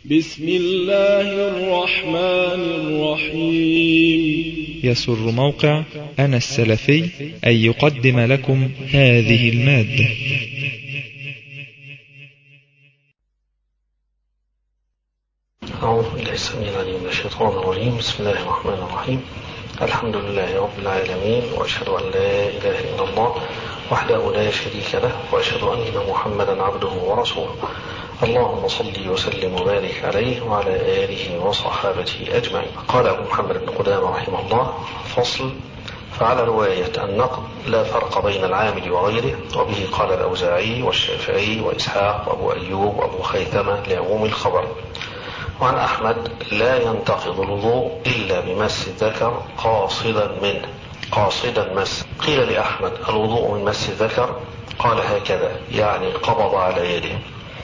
بسم الله الرحمن الرحيم يسر موقع أنا السلفي أن يقدم لكم هذه المادة أعوذ بالله السميع العليم من الشيطان الرجيم بسم الله الرحمن الرحيم الحمد لله رب العالمين وأشهد أن لا إله إلا الله وحده لا شريك له وأشهد أن محمدا عبده ورسوله اللهم صل وسلم وبارك عليه وعلى آله وصحابته أجمعين قال أبو محمد بن قدامة رحمه الله فصل فعلى رواية النقد لا فرق بين العامل وغيره وبه قال الأوزاعي والشافعي وإسحاق وأبو أيوب وأبو خيثمة لعموم الخبر وعن أحمد لا ينتقض الوضوء إلا بمس الذكر قاصدا منه قاصدا مس قيل لأحمد الوضوء من مس الذكر قال هكذا يعني قبض على يده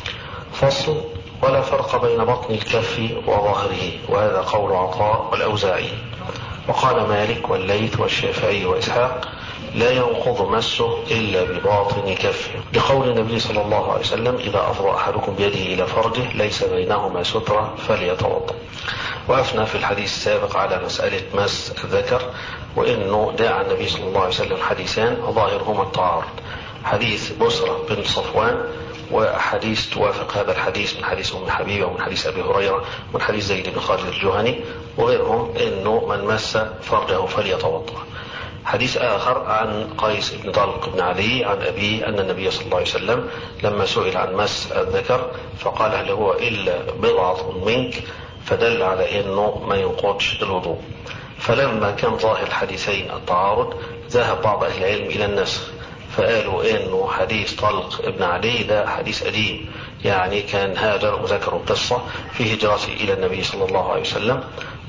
فصل ولا فرق بين بطن الكف وظهره وهذا قول عطاء والأوزاعي وقال مالك والليث والشافعي وإسحاق لا ينقض مسه إلا بباطن كفه لقول النبي صلى الله عليه وسلم إذا أفضى أحدكم بيده إلى فرجه ليس بينهما سترة فليتوضأ وأفنى في الحديث السابق على مسألة مس الذكر وإنه داعى النبي صلى الله عليه وسلم حديثان ظاهرهما التعارض حديث بسرة بن صفوان وحديث توافق هذا الحديث من حديث ام حبيبه ومن حديث ابي هريره ومن حديث زيد بن خالد الجهني وغيرهم انه من مس فرجه فليتوضا. حديث آخر عن قيس بن طلق بن علي عن أبيه أن النبي صلى الله عليه وسلم لما سئل عن مس الذكر فقال هل هو إلا بضعة منك فدل على أنه ما ينقضش الوضوء فلما كان ظاهر الحديثين التعارض ذهب بعض أهل العلم إلى النسخ فقالوا انه حديث طلق ابن علي ده حديث قديم يعني كان هاجر وذكروا قصة في هجرته الى النبي صلى الله عليه وسلم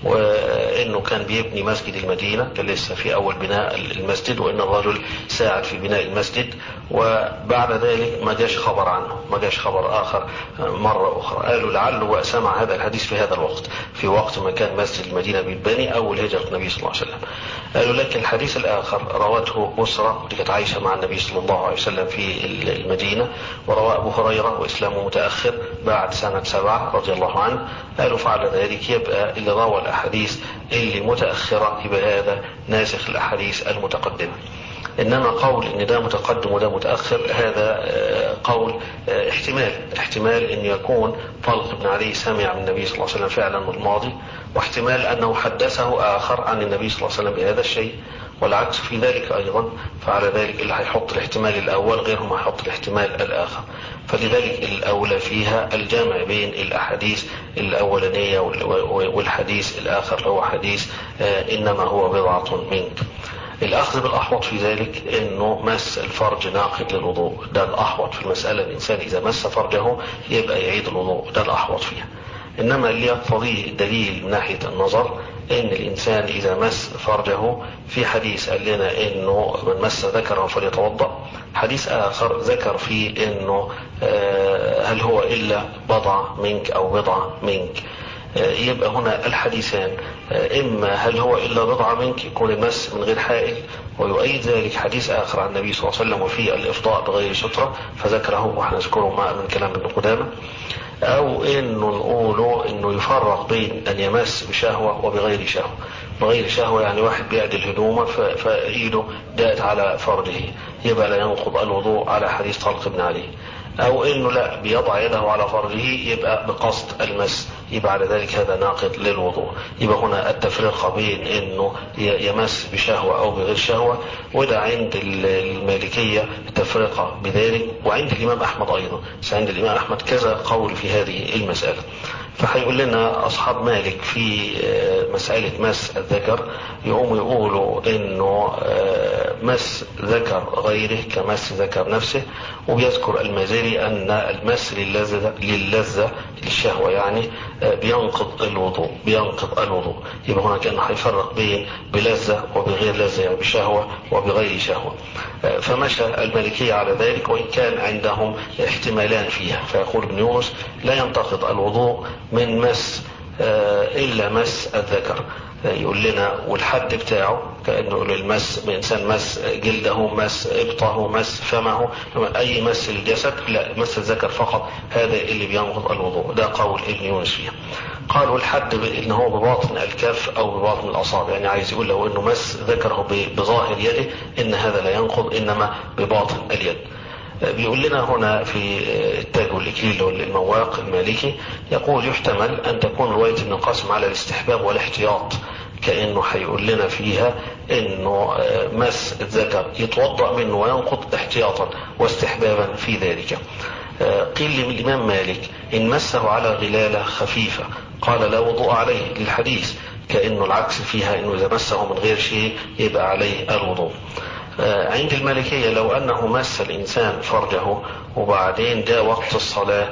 وانه كان بيبني مسجد المدينة كان لسه في اول بناء المسجد وان الرجل ساعد في بناء المسجد وبعد ذلك ما جاش خبر عنه ما جاش خبر اخر مرة اخرى قالوا لعله سمع هذا الحديث في هذا الوقت في وقت ما كان مسجد المدينة بيتبني اول هجرة النبي صلى الله عليه وسلم قالوا لكن الحديث الاخر روته بسرة ودي كانت عايشة مع النبي صلى الله عليه وسلم في المدينة وروى ابو هريرة واسلامه متأخر بعد سنة سبعة رضي الله عنه قالوا فعل ذلك يبقى اللي روى الأحاديث اللي متأخرة يبقى هذا ناسخ الأحاديث المتقدمة إنما قول إن ده متقدم وده متأخر هذا قول احتمال احتمال أن يكون طلق بن علي سمع من النبي صلى الله عليه وسلم فعلا الماضي واحتمال أنه حدثه آخر عن النبي صلى الله عليه وسلم بهذا الشيء والعكس في ذلك أيضا فعلى ذلك اللي هيحط الاحتمال الأول غيره ما هيحط الاحتمال الآخر فلذلك الأولى فيها الجمع بين الأحاديث الأولانية والحديث الآخر اللي هو حديث إنما هو بضعة منك الأخذ بالأحوط في ذلك أنه مس الفرج ناقض للوضوء ده الأحوط في المسألة الإنسان إذا مس فرجه يبقى يعيد الوضوء ده الأحوط فيها إنما اللي يقتضيه الدليل من ناحية النظر ان الانسان اذا مس فرجه في حديث قال لنا انه من مس ذكره فليتوضا حديث اخر ذكر فيه انه هل هو الا بضعه منك او بضعه منك يبقى هنا الحديثان اما هل هو الا بضعه منك يكون المس من غير حائل ويؤيد ذلك حديث اخر عن النبي صلى الله عليه وسلم وفيه الافضاء بغير ستره فذكره وهنذكره من كلام ابن قدامه او انه نقوله انه يفرق بين ان يمس بشهوة وبغير شهوة بغير شهوة يعني واحد بيعدل هدومه فايده دقت على فرجه يبقى لا ينقض الوضوء على حديث طلق بن علي او انه لا بيضع يده على فرجه يبقى بقصد المس يبقى على ذلك هذا ناقض للوضوء يبقى هنا التفرقة بين انه يمس بشهوة او بغير شهوة وده عند المالكية تفرقة بذلك وعند الامام احمد ايضا عند الامام احمد كذا قول في هذه المسألة فهيقول لنا اصحاب مالك في مسألة مس الذكر يقوموا يقولوا انه مس ذكر غيره كمس ذكر نفسه وبيذكر المازري ان المس للذة للذة للشهوة يعني بينقض الوضوء بينقض الوضوء يبقى هنا كان هيفرق بين بلذة وبغير لذة يعني بشهوة وبغير شهوة فمشى المالكية على ذلك وإن كان عندهم احتمالان فيها فيقول ابن يونس لا ينتقض الوضوء من مس إلا مس الذكر يقول لنا والحد بتاعه كأنه للمس بإنسان مس جلده مس إبطه مس فمه أي مس الجسد لا مس الذكر فقط هذا اللي بينقض الوضوء ده قول ابن يونس فيها قال والحد إن هو بباطن الكف أو بباطن الأصابع يعني عايز يقول لو إنه مس ذكره بظاهر يده إن هذا لا ينقض إنما بباطن اليد بيقول لنا هنا في التاج والإكليل المواق المالكي يقول يحتمل أن تكون رواية ابن القاسم على الاستحباب والاحتياط كأنه هيقول لنا فيها انه مس الذكر يتوضأ منه وينقض احتياطا واستحبابا في ذلك قيل للإمام مالك إن مسه على غلالة خفيفة قال لا وضوء عليه للحديث كأنه العكس فيها إنه إذا مسه من غير شيء يبقى عليه الوضوء عند المالكية لو أنه مس الإنسان فرجه وبعدين جاء وقت الصلاة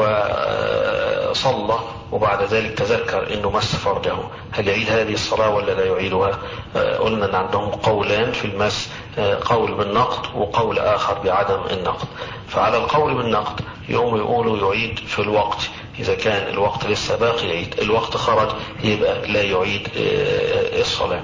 وصلى وبعد ذلك تذكر أنه مس فرجه هل يعيد هذه الصلاة ولا لا يعيدها قلنا أن عندهم قولان في المس قول بالنقد وقول آخر بعدم النقد فعلى القول بالنقد يقوم يقولوا يعيد في الوقت إذا كان الوقت لسه باقي يعيد الوقت خرج يبقى لا يعيد الصلاة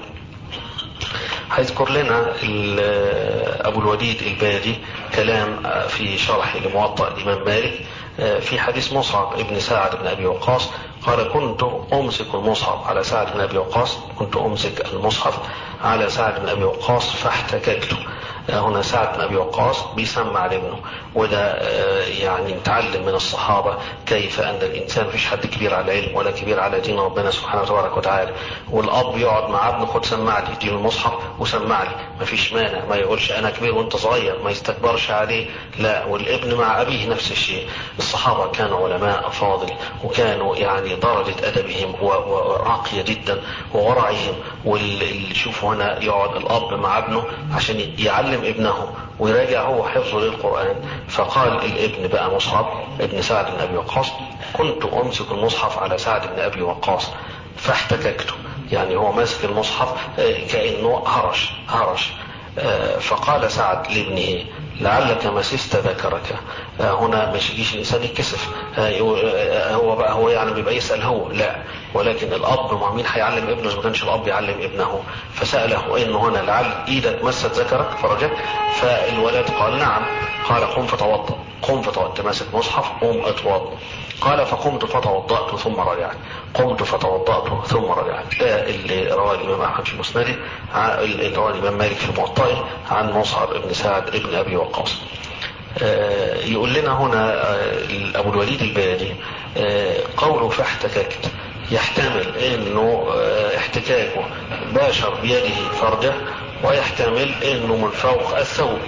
هيذكر لنا أبو الوليد البادي كلام في شرح لموطأ الإمام مالك في حديث مصعب ابن سعد بن أبي وقاص قال كنت أمسك المصحف على سعد بن أبي وقاص كنت أمسك المصحف على سعد بن أبي وقاص فاحتككته هنا سعد بن أبي وقاص بيسمع لابنه وده يعني نتعلم من الصحابة كيف أن الإنسان مفيش حد كبير على علم ولا كبير على دين ربنا سبحانه وتبارك وتعالى والأب يقعد مع ابنه خد سمع لي دين المصحف وسمع لي مفيش مانع ما يقولش أنا كبير وأنت صغير ما يستكبرش عليه لا والابن مع أبيه نفس الشيء الصحابة كانوا علماء فاضل وكانوا يعني درجة أدبهم وراقية جدا وورعهم واللي شوفوا هنا يقعد الأب مع ابنه عشان يعلم ابنه ويراجع هو حفظه للقرآن فقال الابن بقى مصعب ابن سعد بن أبي وقاص كنت أمسك المصحف على سعد بن أبي وقاص فاحتككته يعني هو ماسك المصحف كأنه هرش هرش فقال سعد لابنه لعلك مسست ذكرك هنا مش يجيش الانسان يتكسف هو بقى هو يعني بيبقى يسال هو لا ولكن الاب مع مين هيعلم ابنه ما كانش الاب يعلم ابنه فساله انه هنا لعل ايدك مست ذكرك فرجت فالولد قال نعم قال قم فتوضا قم فتوضا ماسك مصحف قم اتوضا قال فقمت فتوضأت ثم رجعت قمت فتوضأت ثم رجعت ده اللي رواه الإمام أحمد في مسنده اللي رواه الإمام مالك في موطئه عن مصعب بن سعد بن أبي وقاص يقول لنا هنا أبو الوليد البادي قوله فاحتككت يحتمل انه احتكاكه باشر بيده فرجه ويحتمل انه من فوق الثوب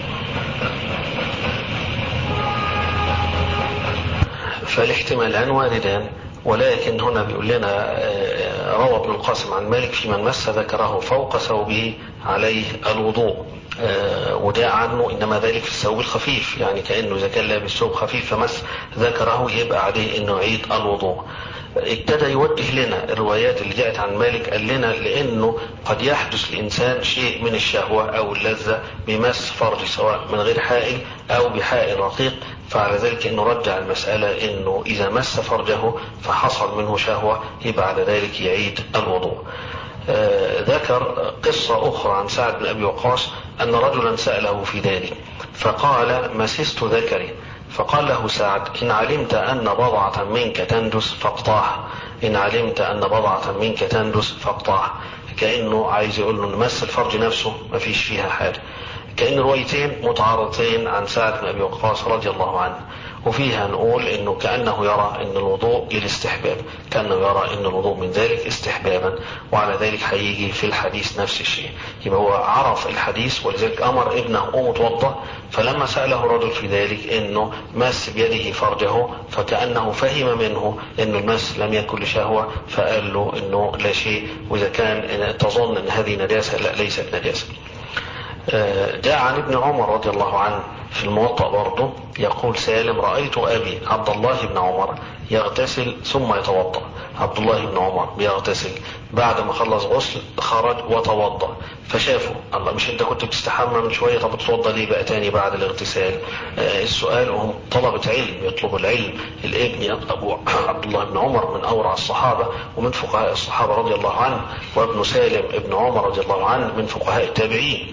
فالاحتمالان واردان ولكن هنا بيقول لنا روى ابن القاسم عن مالك في من مس ذكره فوق ثوبه عليه الوضوء وده عنه انما ذلك في الثوب الخفيف يعني كانه اذا كان لابس ثوب خفيف فمس ذكره يبقى عليه انه يعيد الوضوء ابتدى يوجه لنا الروايات اللي جاءت عن مالك قال لنا لانه قد يحدث للانسان شيء من الشهوه او اللذه بمس فرج سواء من غير حائل او بحائل رقيق فعلى ذلك انه رجع المسألة انه اذا مس فرجه فحصل منه شهوة يبقى على ذلك يعيد الوضوء آه ذكر قصة اخرى عن سعد بن ابي وقاص ان رجلا سأله في ذلك فقال مسست ذكري فقال له سعد إن علمت أن بضعة منك تندس فاقطعها إن علمت أن بضعة منك تندس فاقطعها كأنه عايز يقول له مس الفرج نفسه ما فيش فيها حاجة كأن روايتين متعارضتين عن سعد بن أبي وقاص رضي الله عنه وفيها نقول انه كانه يرى ان الوضوء للاستحباب كانه يرى ان الوضوء من ذلك استحبابا وعلى ذلك هيجي في الحديث نفس الشيء يبقى هو عرف الحديث ولذلك امر ابنه قوم اتوضا فلما ساله الرجل في ذلك انه مس بيده فرجه فكانه فهم منه انه المس لم يكن لشهوه فقال له انه لا شيء واذا كان تظن ان هذه نجاسه لا ليست نجاسه جاء عن ابن عمر رضي الله عنه في الموطأ برضه يقول سالم رأيت أبي عبد الله بن عمر يغتسل ثم يتوضأ عبد الله بن عمر بيغتسل بعد ما خلص غسل خرج وتوضأ فشافوا الله مش انت كنت بتستحمى من شويه طب تتوضا ليه بقى تاني بعد الاغتسال آه السؤال هم طلبة علم يطلبوا العلم الابن ابو عبد الله بن عمر من اورع الصحابه ومن فقهاء الصحابه رضي الله عنه وابن سالم ابن عمر رضي الله عنه من فقهاء التابعين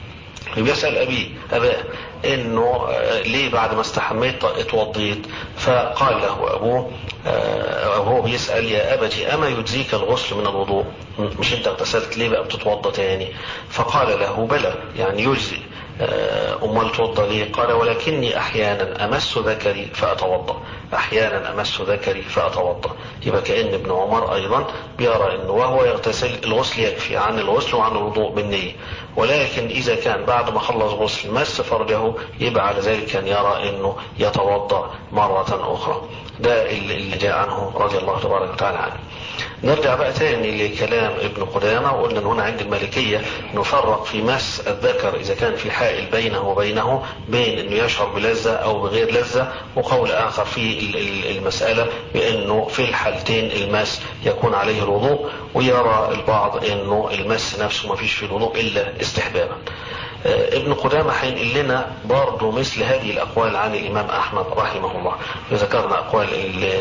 بيسأل أبيه أباه إنه ليه بعد ما استحميت اتوضيت فقال له أبوه أبوه بيسأل يا أبتي أما يجزيك الغسل من الوضوء مش أنت اغتسلت ليه بقى بتتوضى تاني فقال له بلى يعني يجزي أمال توضى ليه قال ولكني أحيانا أمس ذكري فأتوضأ أحيانا أمس ذكري فأتوضأ يبقى كأن ابن عمر أيضا بيرى أنه وهو يغتسل الغسل يكفي عن الغسل وعن الوضوء بالنية ولكن إذا كان بعد ما خلص غسل مس فرجه يبقى على ذلك كان يرى أنه يتوضأ مرة أخرى ده اللي جاء عنه رضي الله تبارك وتعالى عنه نرجع بقى تاني لكلام ابن قدامة وقلنا ان هنا عند المالكية نفرق في مس الذكر اذا كان في حائل بينه وبينه بين انه يشعر بلذة او بغير لذة وقول اخر في المسألة بانه في الحالتين المس يكون عليه الوضوء ويرى البعض انه المس نفسه ما فيش في الوضوء الا استحبابا ابن قدامة هينقل لنا برضه مثل هذه الأقوال عن الإمام أحمد رحمه الله ذكرنا أقوال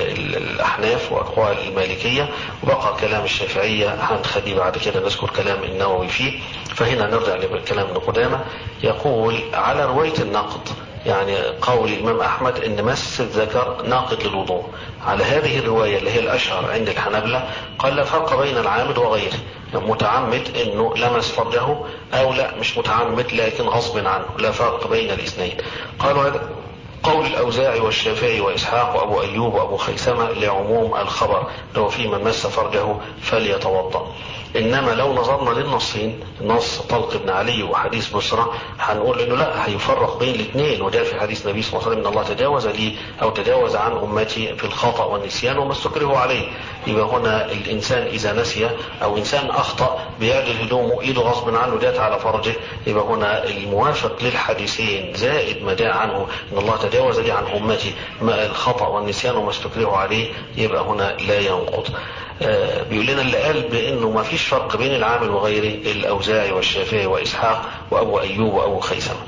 الأحناف وأقوال المالكية وبقى كلام الشافعية هنخليه بعد كده نذكر كلام النووي فيه فهنا نرجع لكلام ابن قدامة يقول على رواية النقد يعني قول الإمام أحمد أن مس الذكر ناقض للوضوء على هذه الرواية اللي هي الأشهر عند الحنابلة قال لا فرق بين العامد وغيره متعمد انه لمس فرجه او لا مش متعمد لكن غصب عنه لا فرق بين الاثنين قالوا هذا قول الأوزاعي والشافعي وإسحاق وأبو أيوب وأبو خيثمة لعموم الخبر لو في من مس فرجه فليتوضأ إنما لو نظرنا للنصين نص طلق بن علي وحديث بصرة هنقول إنه لا هيفرق بين الاثنين وده في حديث النبي صلى الله عليه وسلم إن الله تجاوز لي أو تجاوز عن أمتي في الخطأ والنسيان وما استكرهوا عليه يبقى هنا الإنسان إذا نسي أو إنسان أخطأ بيعدل هدومه إيده غصب عنه جات على فرجه يبقى هنا الموافق للحديثين زائد ما جاء عنه إن الله تجاوز لي عن أمتي ما الخطأ والنسيان وما استكرهوا عليه يبقى هنا لا ينقض آه بيقول لنا اللي قال بانه ما فيش فرق بين العامل وغيره الاوزاعي والشافعي واسحاق وابو ايوب وابو خيثمه.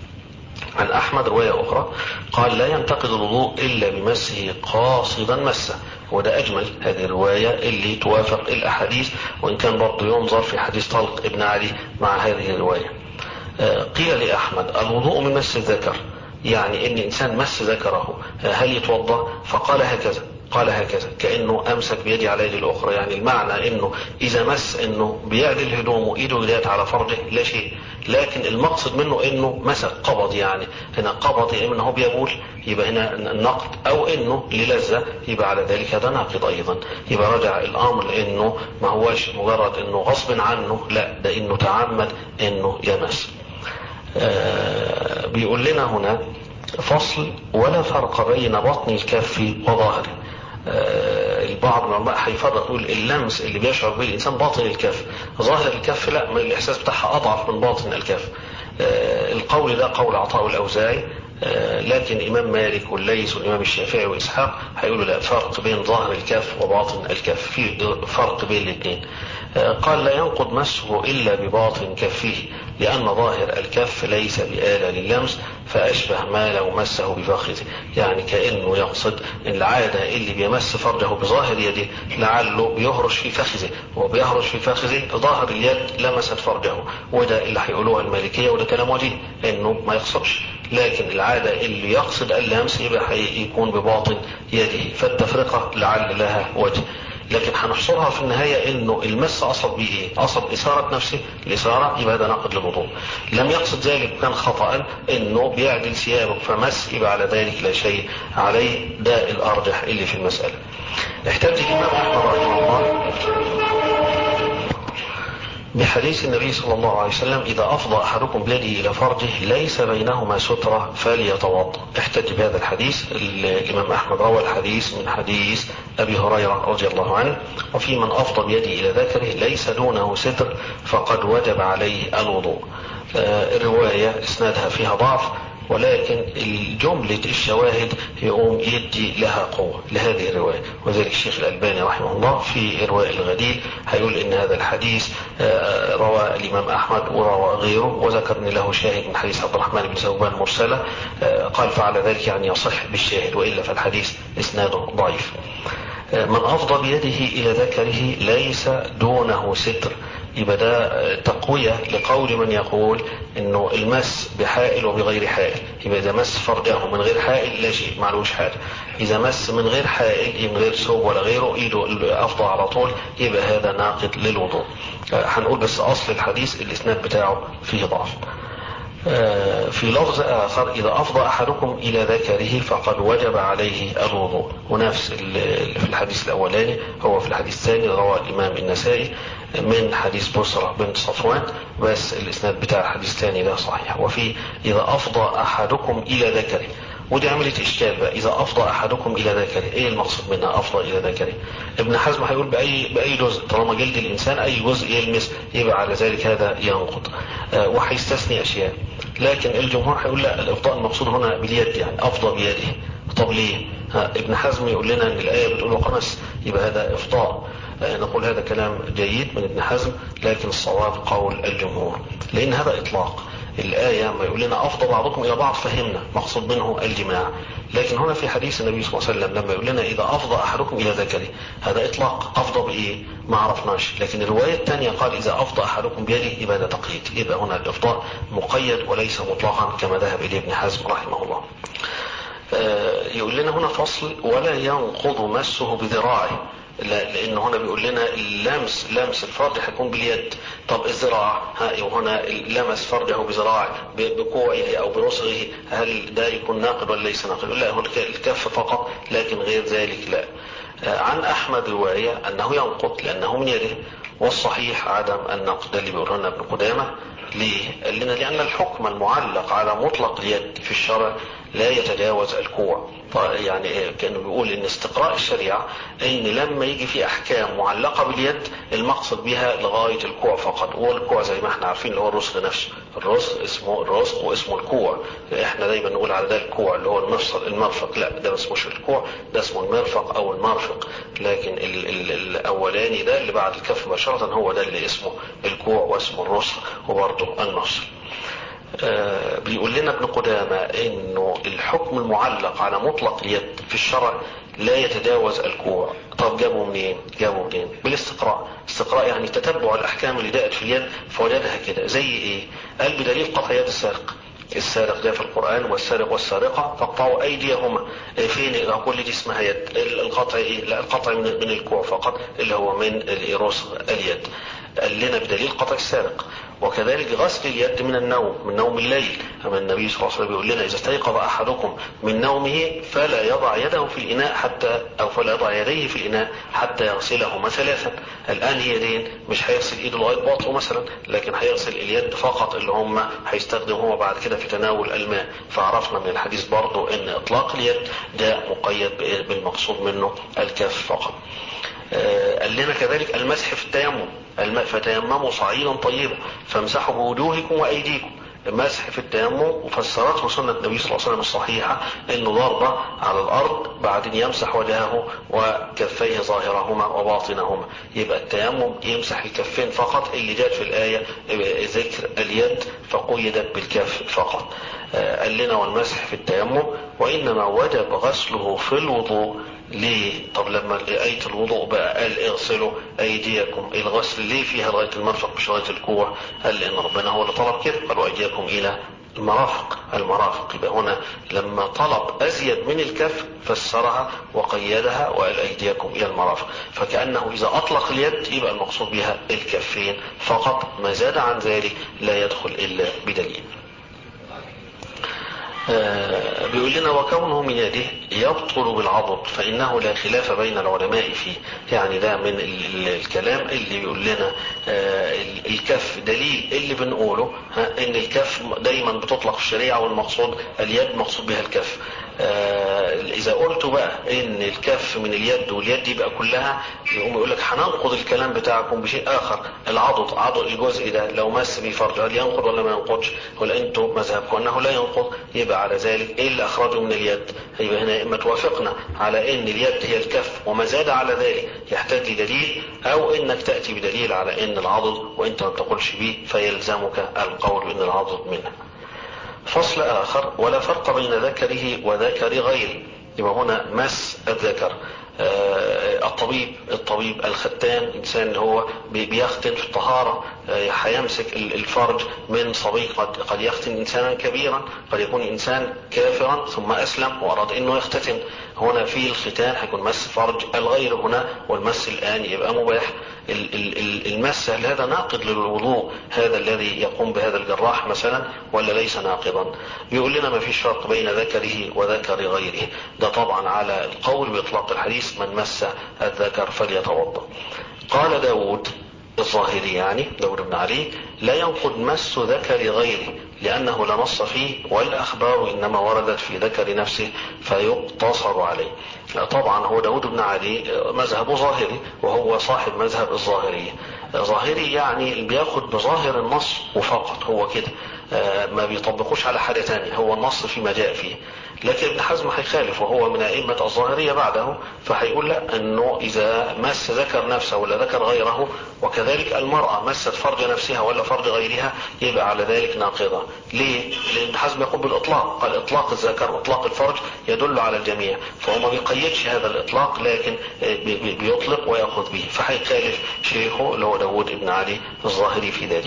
عن احمد روايه اخرى قال لا ينتقد الوضوء الا بمسه قاصدا مسه وده اجمل هذه الروايه اللي توافق الاحاديث وان كان برضه ينظر في حديث طلق ابن علي مع هذه الروايه. آه قيل لاحمد الوضوء من مس الذكر يعني ان انسان مس ذكره هل يتوضا؟ فقال هكذا قال هكذا كانه امسك بيدي على يدي الاخرى يعني المعنى انه اذا مس انه بيعدل هدومه ايده جدات على فرجه لا شيء لكن المقصد منه انه مسك قبض يعني هنا قبض يا اما هو بيقول يبقى هنا النقد او انه للذة يبقى على ذلك هذا ناقض ايضا يبقى رجع الامر لانه ما هوش مجرد انه غصب عنه لا ده انه تعمد انه يمس آه بيقول لنا هنا فصل ولا فرق بين بطن الكف وظاهره آه البعض من العلماء هيفرق يقول اللمس اللي بيشعر به الانسان باطن الكف ظاهر الكف لا الاحساس بتاعها اضعف من باطن الكف آه القول ده قول عطاء الاوزاعي آه لكن الامام مالك والليث والامام الشافعي واسحاق هيقولوا لا فرق بين ظاهر الكف وباطن الكف في فرق بين الاثنين قال لا ينقض مسه الا بباطن كفه لان ظاهر الكف ليس بآلة للمس فاشبه ما لو مسه بفخذه يعني كانه يقصد ان العاده اللي بيمس فرجه بظاهر يده لعله بيهرش في فخذه وبيهرش في فخذه ظاهر اليد لمست فرجه وده اللي هيقولوها المالكيه وده كلام وجيه انه ما يقصدش لكن العاده اللي يقصد اللمس يبقى يكون بباطن يده فالتفرقه لعل لها وجه لكن هنحصرها في النهاية انه المس قصد بيه ايه؟ قصد اثارة نفسه الاثارة يبقى هذا ناقض للوضوء. لم يقصد ذلك كان خطأ انه بيعدل ثيابه فمس يبقى على ذلك لا شيء عليه ده الارجح اللي في المسألة. احتج الامام احمد رحمه الله بحديث النبي صلى الله عليه وسلم إذا أفضى أحدكم بيده إلى فرجه ليس بينهما سترة فليتوضأ احتج بهذا الحديث الإمام أحمد روى الحديث من حديث أبي هريرة رضي الله عنه وفي من أفضى بيده إلى ذكره ليس دونه ستر فقد وجب عليه الوضوء الرواية إسنادها فيها ضعف ولكن جملة الشواهد يقوم يدي لها قوة لهذه الرواية وذلك الشيخ الألباني رحمه الله في إرواء الغدير هيقول إن هذا الحديث روى الإمام أحمد وروى غيره وذكر له شاهد من حديث عبد الرحمن بن ثوبان مرسلة قال فعل ذلك يعني يصح بالشاهد وإلا فالحديث إسناده ضعيف من أفضى بيده إلى ذكره ليس دونه ستر يبقى ده تقوية لقول من يقول انه المس بحائل وبغير حائل يبقى اذا مس فرجه من غير حائل لا شيء معلوش حاجة اذا مس من غير حائل من غير ثوب ولا غيره ايده افضى على طول يبقى هذا ناقض للوضوء هنقول بس اصل الحديث الاسناد بتاعه فيه ضعف في لفظ آخر إذا أفضى أحدكم إلى ذكره فقد وجب عليه الوضوء ونفس في الحديث الأولاني هو في الحديث الثاني روى الإمام النسائي من حديث بصرة بنت صفوان بس الإسناد بتاع الحديث الثاني ده صحيح وفي إذا أفضى أحدكم إلى ذكره ودي عملت اشكال بقى اذا افضى احدكم الى ذكره ايه المقصود منها افضى الى ذكره ابن حزم هيقول باي باي جزء طالما جلد الانسان اي جزء يلمس يبقى على ذلك هذا ينقض أه وهيستثني اشياء لكن الجمهور هيقول لا الافضاء المقصود هنا باليد يعني افضى بيده طب ليه ها ابن حزم يقول لنا ان الايه بتقول وقمس يبقى هذا افضاء أه نقول هذا كلام جيد من ابن حزم لكن الصواب قول الجمهور لان هذا اطلاق الآية ما يقول لنا أفضى بعضكم إلى بعض فهمنا مقصود منه الجماع لكن هنا في حديث النبي صلى الله عليه وسلم لما يقول لنا إذا أفضى أحدكم إلى ذكره هذا إطلاق أفضى بإيه ما عرفناش لكن الرواية الثانية قال إذا أفضى أحدكم بيده يبقى ده تقييد يبقى هنا الإفضاء مقيد وليس مطلقا كما ذهب إليه ابن حزم رحمه الله يقول لنا هنا فصل ولا ينقض مسه بذراعه لان هنا بيقول لنا اللمس لمس الفرج هيكون باليد طب الذراع ها هنا لمس فرجه بذراعه بكوعه او برسغه هل ده يكون ناقض ولا ليس ناقض لا هو الكف فقط لكن غير ذلك لا عن احمد روايه انه ينقض لانه من يده والصحيح عدم النقد ده اللي بيقوله لنا ابن قدامه ليه؟ قال لنا لأن الحكم المعلق على مطلق اليد في الشرع لا يتجاوز الكوع يعني كانوا بيقول ان استقراء الشريعة ان لما يجي في احكام معلقة باليد المقصد بها لغاية الكوع فقط والكوع زي ما احنا عارفين اللي هو الرسغ نفسه الرسغ اسمه الرسغ واسمه الكوع احنا دايما نقول على ده الكوع اللي هو المفصل المرفق لا ده ما اسموش الكوع ده اسمه المرفق او المرفق لكن ال ال الاولاني ده اللي بعد الكف مباشرة هو ده اللي اسمه الكوع واسمه الرسغ وبرضه النصر آه بيقول لنا ابن قدامة انه الحكم المعلق على مطلق اليد في الشرع لا يتجاوز الكوع طب جابوا منين جابوا منين بالاستقراء استقراء يعني تتبع الاحكام اللي دقت في اليد فوجدها كده زي ايه قال بدليل قطع يد السارق السارق ده في القرآن والسارق والسارقة فاقطعوا أيديهما فين كل دي اسمها يد القطع إيه؟ لا القطع من, من الكوع فقط اللي هو من رسغ اليد قال لنا بدليل قطع السارق وكذلك غسل اليد من النوم من نوم الليل أما النبي صلى الله عليه وسلم يقول لنا إذا استيقظ أحدكم من نومه فلا يضع يده في الإناء حتى أو فلا يضع يديه في الإناء حتى يغسلهما ثلاثا الآن يدين مش هيغسل إيده لغاية باطه مثلا لكن هيغسل اليد فقط اللي هم هيستخدموها بعد كده في تناول الماء فعرفنا من الحديث برضو أن إطلاق اليد ده مقيد بالمقصود منه الكف فقط قال لنا كذلك المسح في التيمم فتيمموا صعيدا طيبا فامسحوا بوجوهكم وايديكم المسح في التيمم وفسرته سنة النبي صلى الله عليه وسلم الصحيحة انه ضربة على الارض بعدين يمسح وجهه وكفيه ظاهرهما وباطنهما يبقى التيمم يمسح الكفين فقط اللي جاءت في الآية ذكر اليد فقيدت بالكف فقط قال لنا والمسح في التيمم وانما وجب غسله في الوضوء ليه؟ طب لما آية الوضوء بقى قال اغسلوا أيديكم الغسل ليه فيها لغاية المرفق مش لغاية الكوع؟ قال لأن ربنا هو اللي طلب كده قال وأيديكم إلى المرافق المرافق يبقى هنا لما طلب أزيد من الكف فسرها وقيدها وقال أيديكم إلى المرافق فكأنه إذا أطلق اليد يبقى المقصود بها الكفين فقط ما زاد عن ذلك لا يدخل إلا بدليل آه بيقول لنا وكونه من يده يبطل بالعضد فإنه لا خلاف بين العلماء فيه يعني ده من ال الكلام اللي بيقول لنا آه الكف دليل اللي بنقوله ها ان الكف دايما بتطلق في الشريعة والمقصود اليد مقصود بها الكف آه اذا قلت بقى ان الكف من اليد واليد يبقى كلها يقوم يقول لك هننقض الكلام بتاعكم بشيء اخر العضد عضد الجزء ده لو مس به فرج هل ينقض ولا ما ينقضش ولا انتم مذهبكم انه لا ينقض يبقى على ذلك ايه اللي اخرجه من اليد يبقى هنا اما توافقنا على ان اليد هي الكف وما زاد على ذلك يحتاج لدليل او انك تاتي بدليل على ان العضد وانت ما تقولش به فيلزمك القول بان العضد منها فصل آخر ولا فرق بين ذكره وذكر غيره يبقى هنا مس الذكر آه الطبيب الطبيب الختان انسان اللي هو بيختن في الطهاره آه هيمسك الفرج من صبي قد قد يختن انسانا كبيرا قد يكون انسان كافرا ثم اسلم واراد انه يختتن هنا في الختان هيكون مس فرج الغير هنا والمس الان يبقى مباح المس هل هذا ناقض للوضوء هذا الذي يقوم بهذا الجراح مثلا ولا ليس ناقضا بيقول لنا ما فيش فرق بين ذكره وذكر غيره ده طبعا على القول باطلاق الحديث من مس الذكر فليتوضا قال داود الظاهري يعني داود بن علي لا ينقض مس ذكر غيره لأنه لا نص فيه والأخبار إنما وردت في ذكر نفسه فيقتصر عليه طبعا هو داود بن علي مذهبه ظاهري وهو صاحب مذهب الظاهرية ظاهري يعني بياخد بظاهر النص وفقط هو كده ما بيطبقوش على حاجة تانية هو النص فيما جاء فيه لكن ابن حزم هيخالف وهو من أئمة الظاهرية بعده فهيقول لا أنه إذا مس ذكر نفسه ولا ذكر غيره وكذلك المرأة مست فرج نفسها ولا فرج غيرها يبقى على ذلك ناقضة ليه؟ لأن ابن حزم يقول بالإطلاق قال إطلاق الذكر وإطلاق الفرج يدل على الجميع فهو ما بيقيدش هذا الإطلاق لكن بيطلق ويأخذ به فهيخالف شيخه اللي هو داود ابن علي الظاهري في ذلك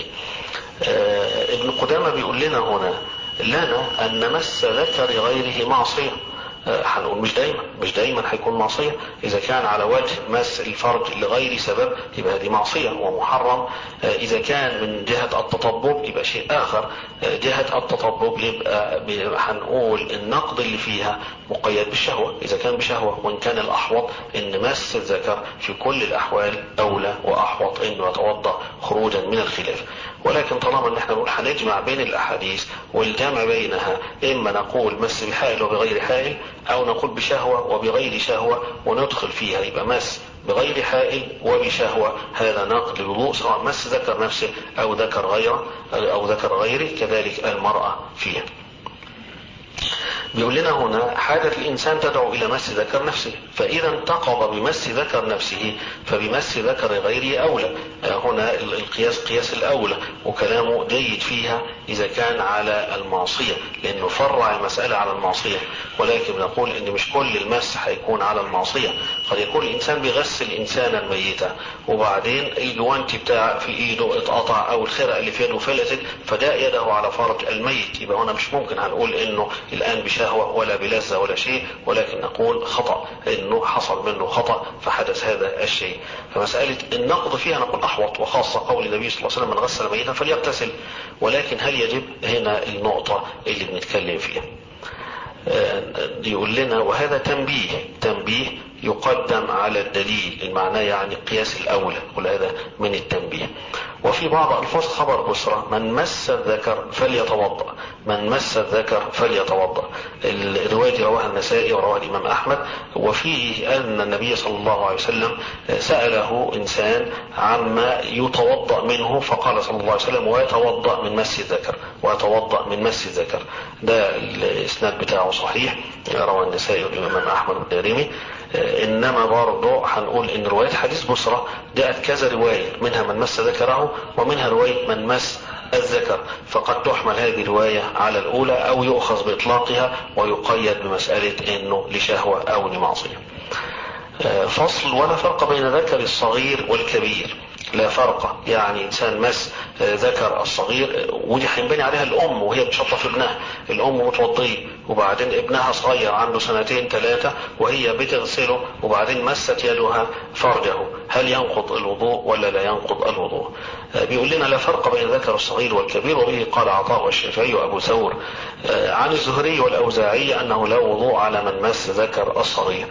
آه ابن قدامة بيقول لنا هنا لنا أن مس ذكر غيره معصية هنقول مش دايما مش دايما هيكون معصية إذا كان على وجه مس الفرج لغير سبب يبقى هذه معصية ومحرم إذا كان من جهة التطبب يبقى شيء آخر جهة التطبب يبقى هنقول النقد اللي فيها مقيد بالشهوة إذا كان بشهوة وإن كان الأحوط إن مس الذكر في كل الأحوال أولى وأحوط إنه يتوضأ خروجا من الخلاف ولكن طالما ان احنا نقول هنجمع بين الاحاديث والجمع بينها اما نقول مس بحائل وبغير حائل او نقول بشهوة وبغير شهوة وندخل فيها يبقى مس بغير حائل وبشهوة هذا ناقض للوضوء سواء مس ذكر نفسه او ذكر غيره او ذكر غيره كذلك المرأة فيها بيقول لنا هنا حاجة الإنسان تدعو إلى مس ذكر نفسه فإذا انتقض بمس ذكر نفسه فبمس ذكر غيره أولى هنا القياس قياس الأولى وكلامه جيد فيها إذا كان على المعصية لأنه فرع المسألة على المعصية ولكن بنقول إن مش كل المس هيكون على المعصية قد يكون الإنسان بيغسل إنسانا ميتا وبعدين الجوانتي بتاع في إيده اتقطع أو الخرقة اللي في يده فلتت فداء يده على فرج الميت يبقى هنا مش ممكن هنقول إنه الآن بشهوة ولا بلذة ولا شيء ولكن نقول خطأ إنه حصل منه خطأ فحدث هذا الشيء فمسألة النقض فيها نقول أحوط وخاصة قول النبي صلى الله عليه وسلم من غسل ميتا فليغتسل ولكن هل يجب هنا النقطة اللي بنتكلم فيها يقول لنا وهذا تنبيه تنبيه يقدم على الدليل المعنى يعني قياس الأولى كل هذا من التنبيه وفي بعض ألفاظ خبر بسرى من مس الذكر فليتوضأ من مس الذكر فليتوضأ الرواية دي رواها النسائي ورواه الإمام أحمد وفيه أن النبي صلى الله عليه وسلم سأله إنسان عما يتوضأ منه فقال صلى الله عليه وسلم ويتوضأ من مس الذكر ويتوضأ من مس الذكر ده الإسناد بتاعه صحيح رواه النسائي والإمام أحمد والدارمي انما برضه هنقول ان رواية حديث بصرة جاءت كذا رواية منها من مس ذكره ومنها رواية من مس الذكر فقد تحمل هذه الرواية على الأولى أو يؤخذ بإطلاقها ويقيد بمسألة أنه لشهوة أو لمعصية فصل ولا فرق بين ذكر الصغير والكبير لا فرق يعني انسان مس ذكر الصغير ودي هينبني عليها الام وهي بتشطف ابنها الام متوضيه وبعدين ابنها صغير عنده سنتين ثلاثه وهي بتغسله وبعدين مست يدها فرجه هل ينقض الوضوء ولا لا ينقض الوضوء بيقول لنا لا فرق بين ذكر الصغير والكبير وبه قال عطاء والشافعي وابو ثور عن الزهري والاوزاعي انه لا وضوء على من مس ذكر الصغير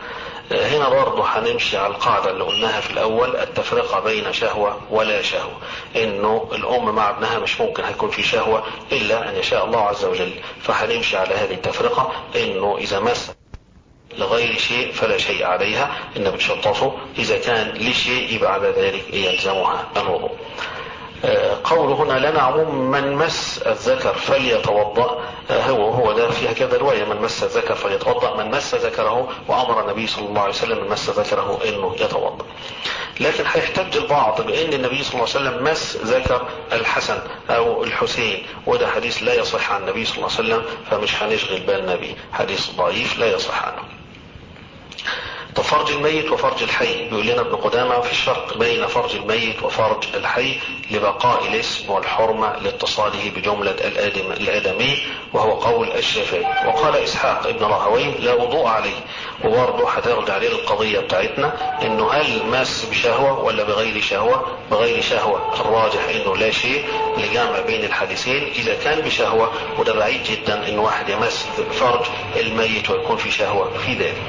هنا برضه هنمشي على القاعدة اللي قلناها في الأول التفرقة بين شهوة ولا شهوة إنه الأم مع ابنها مش ممكن هيكون في شهوة إلا أن يشاء الله عز وجل فهنمشي على هذه التفرقة إنه إذا مس لغير شيء فلا شيء عليها إن بتشطفه إذا كان لشيء يبقى على ذلك يلزمها الوضوء قوله هنا لنا عموم من مس الذكر فليتوضا هو هو ده فيها كذا روايه من مس الذكر فليتوضا من مس ذكره وامر النبي صلى الله عليه وسلم من مس ذكره انه يتوضا لكن هيحتج البعض بان النبي صلى الله عليه وسلم مس ذكر الحسن او الحسين وده حديث لا يصح عن النبي صلى الله عليه وسلم فمش هنشغل بالنا به حديث ضعيف لا يصح عنه طب فرج الميت وفرج الحي بيقول لنا ابن قدامة في الشرق بين فرج الميت وفرج الحي لبقاء الاسم والحرمة لاتصاله بجملة الآدم الآدمي وهو قول الشافعي وقال إسحاق ابن راهوي لا وضوء عليه وبرضه هترجع عليه القضية بتاعتنا انه هل مس بشهوة ولا بغير شهوة بغير شهوة الراجح انه لا شيء لجمع بين الحديثين اذا كان بشهوة وده بعيد جدا ان واحد يمس فرج الميت ويكون في شهوة في ذلك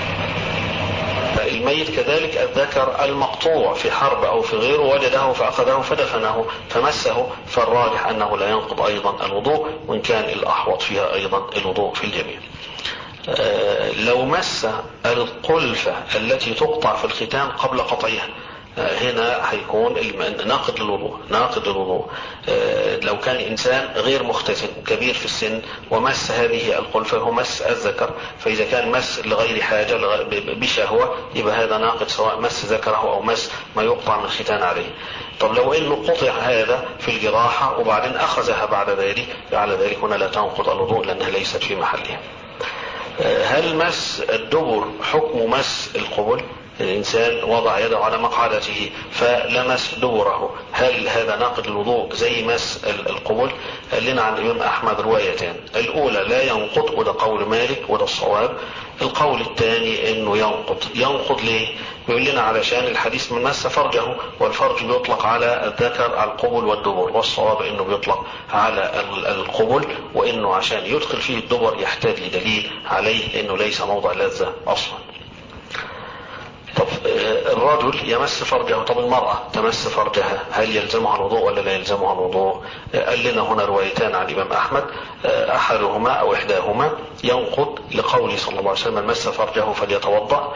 الميت كذلك الذكر المقطوع في حرب او في غيره وجده فاخذه فدفنه فمسه فالراجح انه لا ينقض ايضا الوضوء وان كان الاحوط فيها ايضا الوضوء في الجميع. لو مس القلفة التي تقطع في الختان قبل قطعها هنا هيكون ناقض للوضوء ناقض للوضوء لو كان انسان غير مختتن كبير في السن ومس هذه القلفه هو مس الذكر فاذا كان مس لغير حاجه بشهوه يبقى هذا ناقض سواء مس ذكره او مس ما يقطع من الختان عليه طب لو انه قطع هذا في الجراحه وبعدين اخذها بعد ذلك على ذلك هنا لا تنقض الوضوء لانها ليست في محلها هل مس الدبر حكم مس القبل الإنسان وضع يده على مقعدته فلمس دبره هل هذا ناقض الوضوء زي مس القبل لنا عن الإمام أحمد روايتان الأولى لا ينقض وده قول مالك وده الصواب القول الثاني انه ينقض ينقض ليه يقول لنا علشان الحديث من مس فرجه والفرج بيطلق على الذكر على القبل والدبر والصواب انه بيطلق على القبل وانه عشان يدخل فيه الدبر يحتاج لدليل عليه انه ليس موضع لذة اصلا طب الرجل يمس فرجه طب المرأة تمس فرجها هل يلزمها الوضوء ولا لا يلزمها الوضوء قال لنا هنا روايتان عن الإمام أحمد أحدهما أو إحداهما ينقض لقوله صلى الله عليه وسلم مس فرجه فليتوضأ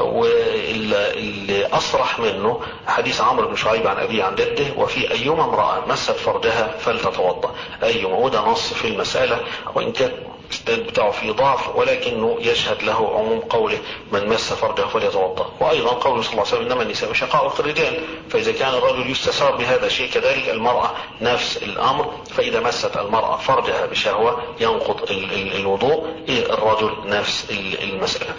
واللي أصرح منه حديث عمرو بن شعيب عن أبيه عن جده وفي أيما امرأة مست فرجها فلتتوضأ أيما وده نص في المسألة وإن كان الاستدلال بتاعه فيه ضعف ولكنه يشهد له عموم قوله من مس فرجه فليتوضا وايضا قوله صلى الله عليه وسلم انما النساء شقائق الرجال فاذا كان الرجل يستسار بهذا الشيء كذلك المراه نفس الامر فاذا مست المراه فرجها بشهوه ينقض ال ال الوضوء الرجل نفس المساله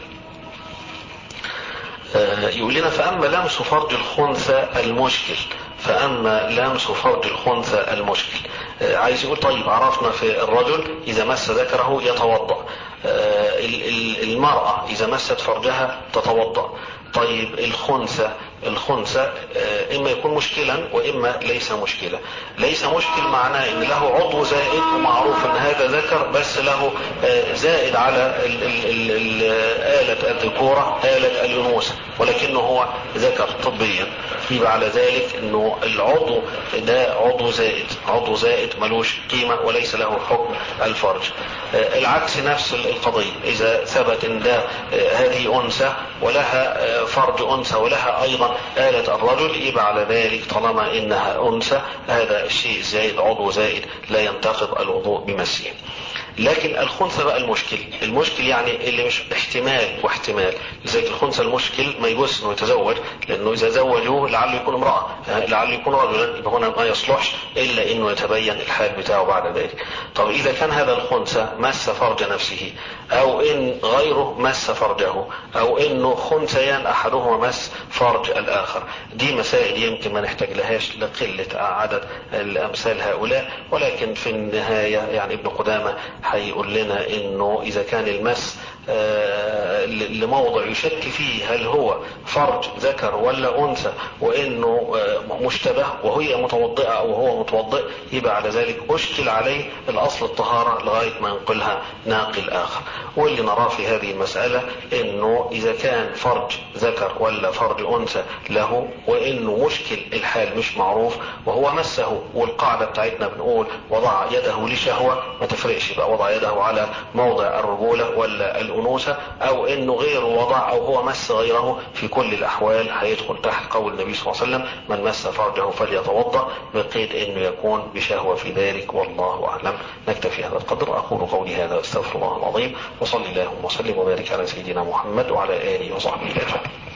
يقول لنا فأما لمس فرج الخنثى المشكل فأما لمس فرج الخنثى المشكل عايز يقول طيب عرفنا في الرجل إذا مس ذكره يتوضأ المرأة إذا مست فرجها تتوضأ طيب الخنثى الخنثى اما يكون مشكلا واما ليس مشكلا ليس مشكل معناه ان له عضو زائد ومعروف ان هذا ذكر بس له زائد على آلة الذكورة آلة الأنوثة ولكنه هو ذكر طبيا يبقى على ذلك انه العضو ده عضو زائد عضو زائد ملوش قيمة وليس له حكم الفرج العكس نفس القضية اذا ثبت ان ده هذه انثى ولها فرج انثى ولها ايضا آلة الرجل يبقى على ذلك طالما انها انثى هذا الشيء زائد عضو زائد لا ينتقض الوضوء بمسه لكن الخنثى بقى المشكل المشكل يعني اللي مش احتمال واحتمال لذلك الخنثى المشكل ما يجوز انه يتزوج لانه اذا زوجوه لعله يكون امراه لعله يكون رجلا يبقى هنا ما يصلحش الا انه يتبين الحال بتاعه بعد ذلك طب اذا كان هذا الخنثى مس فرج نفسه او ان غيره مس فرجه او انه خنثيان احدهما مس فرج الاخر دي مسائل يمكن ما نحتاج لهاش لقله عدد الامثال هؤلاء ولكن في النهايه يعني ابن قدامه هيقول لنا انه اذا كان المس لموضع يشك فيه هل هو فرج ذكر ولا انثى وانه مشتبه وهي متوضئه او هو متوضئ يبقى على ذلك اشكل عليه الاصل الطهاره لغايه ما ينقلها ناقل اخر واللي نراه في هذه المساله انه اذا كان فرج ذكر ولا فرج انثى له وانه مشكل الحال مش معروف وهو مسه والقاعده بتاعتنا بنقول وضع يده لشهوه ما تفرقش بقى وضع يده على موضع الرجوله ولا الانوثه او انه غيره وضع او هو مس غيره في كل الاحوال هيدخل تحت قول النبي صلى الله عليه وسلم من مس فرجه فليتوضا بقيد انه يكون بشهوه في ذلك والله اعلم نكتفي هذا القدر اقول قولي هذا استغفر الله العظيم وصلي اللهم وسلم وبارك على سيدنا محمد وعلى اله وصحبه اجمعين